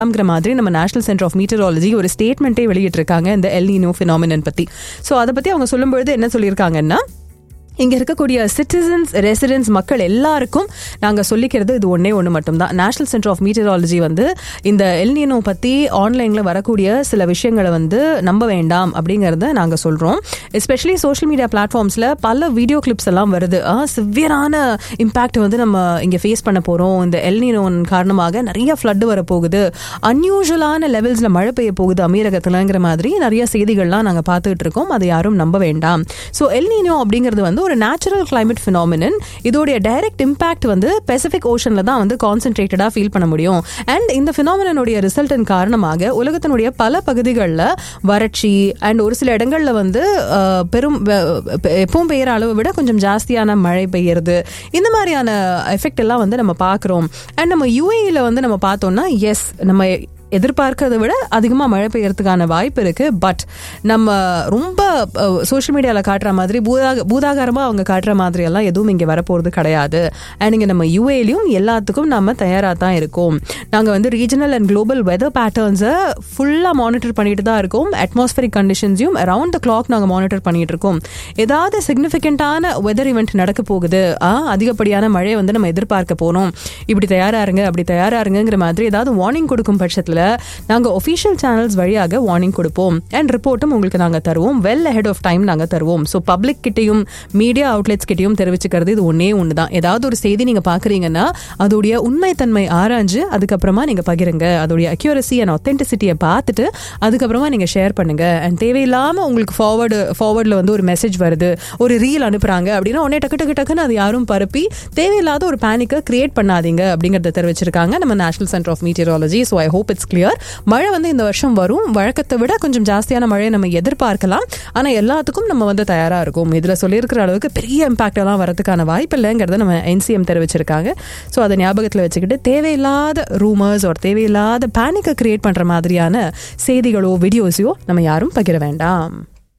ங்கிற மாதிரி நம்ம national centre of meteorology ஒரு ஸ்டேட்மெண்ட்டே வெளியிட்டிருக்காங்க இந்த எல்னினோ ஃபினாமினன் பத்தி ஸோ அதை பத்தி அவங்க சொல்லும்பொழுது என்ன சொல்லியிருக்காங்கன்னா இங்க இருக்கக்கூடிய சிட்டிசன்ஸ் ரெசிடென்ட்ஸ் மக்கள் எல்லாருக்கும் நாங்க சொல்லிக்கிறது இது ஒன்னே ஒன்று மட்டும்தான் நேஷனல் சென்டர் ஆஃப் மீட்டராலஜி வந்து இந்த எல்னினோ பத்தி ஆன்லைன்ல வரக்கூடிய சில விஷயங்களை வந்து நம்ப வேண்டாம் அப்படிங்கறத நாங்க சொல்றோம் எஸ்பெஷலி சோஷியல் மீடியா பிளாட்ஃபார்ம்ஸ்ல பல வீடியோ கிளிப்ஸ் எல்லாம் வருது சிவியரான இம்பாக்ட் வந்து நம்ம இங்க ஃபேஸ் பண்ண போறோம் இந்த எல்னினோன் காரணமாக நிறைய ஃப்ளட் வரப்போகுது அன்யூஷுவலான லெவல்ஸ்ல மழை பெய்ய போகுது அமீரகத்துலங்கிற மாதிரி நிறைய செய்திகள்லாம் நாங்க பார்த்துட்டு இருக்கோம் அதை யாரும் நம்ப வேண்டாம் ஸோ எல்னினோ அப்படிங்கிறது வந்து ஒரு நேச்சுரல் கிளைமேட் ஃபினாமினன் இதோடைய டைரக்ட் இம்பாக்ட் வந்து பெசிபிக் ஓஷன்ல தான் வந்து கான்சென்ட்ரேட்டடா ஃபீல் பண்ண முடியும் அண்ட் இந்த ஃபினாமினனுடைய ரிசல்ட்டின் காரணமாக உலகத்தினுடைய பல பகுதிகளில் வறட்சி அண்ட் ஒரு சில இடங்கள்ல வந்து அஹ், பெரும் வெ- பெ- எப்பவும் பெய்யற அளவை விட கொஞ்சம் ஜாஸ்தியான மழை பெய்யறது இந்த மாதிரியான எஃபெக்ட் எல்லாம் வந்து நம்ம பார்க்குறோம் அண்ட் நம்ம யூஏல வந்து நம்ம பார்த்தோம்னா எஸ் நம்ம எதிர்பார்க்கறதை விட அதிகமாக மழை பெய்யறதுக்கான வாய்ப்பு இருக்கு பட் நம்ம ரொம்ப சோஷியல் மீடியாவில் காட்டுற மாதிரி பூதாக பூதாகாரமாக அவங்க காட்டுற மாதிரி எல்லாம் எதுவும் இங்கே வரப்போகிறது கிடையாது அண்ட் இங்கே நம்ம யூஏலையும் எல்லாத்துக்கும் நம்ம தயாராக தான் இருக்கோம் நாங்கள் வந்து ரீஜனல் அண்ட் குளோபல் வெதர் பேட்டர்ன்ஸை ஃபுல்லாக மானிட்டர் பண்ணிட்டு தான் இருக்கோம் அட்மாஸ்பரிக் கண்டிஷன்ஸையும் அரவுண்ட் த கிளாக் நாங்கள் மானிட்டர் பண்ணிட்டு இருக்கோம் ஏதாவது சிக்னிஃபிகண்டான வெதர் இவெண்ட் நடக்க போகுது ஆ, அதிகப்படியான மழை வந்து நம்ம எதிர்பார்க்க போறோம் இப்படி தயாரா இருங்க அப்படி தயாரா இருங்கிற மாதிரி ஏதாவது வார்னிங் கொடுக்கும் பட்சத்தில் நாங்க ஒஃபிஷியல் சேனல்ஸ் வழியாக வார்னிங் கொடுப்போம் அண்ட் ரிப்போர்ட்டும் உங்களுக்கு நாங்க தருவோம் வெல் ahead ஆஃப் டைம் நாங்க தருவோம் ஸோ பப்ளிக் கிட்டையும் மீடியா அவுட்லெட்ஸ் கிட்டையும் தெரிவிச்சுக்கிறது இது ஒன்னே ஒன்று தான் ஏதாவது ஒரு செய்தி நீங்க பாக்குறீங்கன்னா அதோடைய உண்மைத்தன்மை ஆராய்ஞ்சு அதுக்கப்புறமா நீங்க பகிருங்க அதோடைய அக்யூரசி அண்ட் ஒத்தென்டிசிட்டியை பார்த்துட்டு அதுக்கப்புறமா நீங்க ஷேர் பண்ணுங்க அண்ட் தேவையில்லாம உங்களுக்கு ஃபார்வர்டு ஃபார்வர்டில் வந்து ஒரு மெசேஜ் வருது ஒரு ரீல் அனுப்புறாங்க அப்படின்னா உடனே டக்கு டக்கு டக்குன்னு அது யாரும் பரப்பி தேவையில்லாத ஒரு பேனிக்கை கிரியேட் பண்ணாதீங்க அப்படிங்கறத தெரிவிச்சிருக்காங்க நம்ம national centre of meteorology so I hope it's clear மழை வந்து இந்த வருஷம் வரும் வழக்கத்தை விட கொஞ்சம் ஜாஸ்தியான மழையை நம்ம எதிர்பார்க்கலாம் ஆனா எல்லாத்துக்கும் நம்ம வந்து தயாரா இருக்கும் இதுல சொல்லியிருக்கிற அளவுக்கு பெரிய இம்பாக்ட் எல்லாம் வரதுக்கான வாய்ப்பு இல்லைங்கிறத நம்ம என்சிஎம் தெரிவிச்சிருக்காங்க ஸோ அதை ஞாபகத்தில் வச்சுக்கிட்டு தேவையில்லாத ரூமர்ஸ் ஒரு தேவையில்லாத பேனிக்கை கிரியேட் பண்ற மாதிரியான செய்திகளோ வீடியோஸையோ நம்ம யாரும் பகிர வேண்டாம்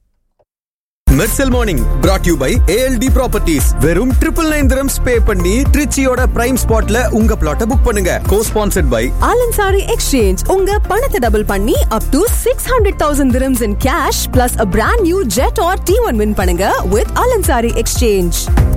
Mersal morning brought you by ALT properties வெறும் ட்ரிபிள் நைன் திரம்ஸ் பே பண்ணி ட்ரிச்சியோட பிரைம் ஸ்பாட்ல உங்க பிளாட்டை புக் பண்ணுங்க co sponsored by Al Ansari exchange உங்க பணத்தை டபுள் பண்ணி up to six hundred thousand dirhams in cash plus a brand new Jetour T one win பண்ணுங்க வித் ஆலன்சாரி எக்ஸ்சேஞ்ச்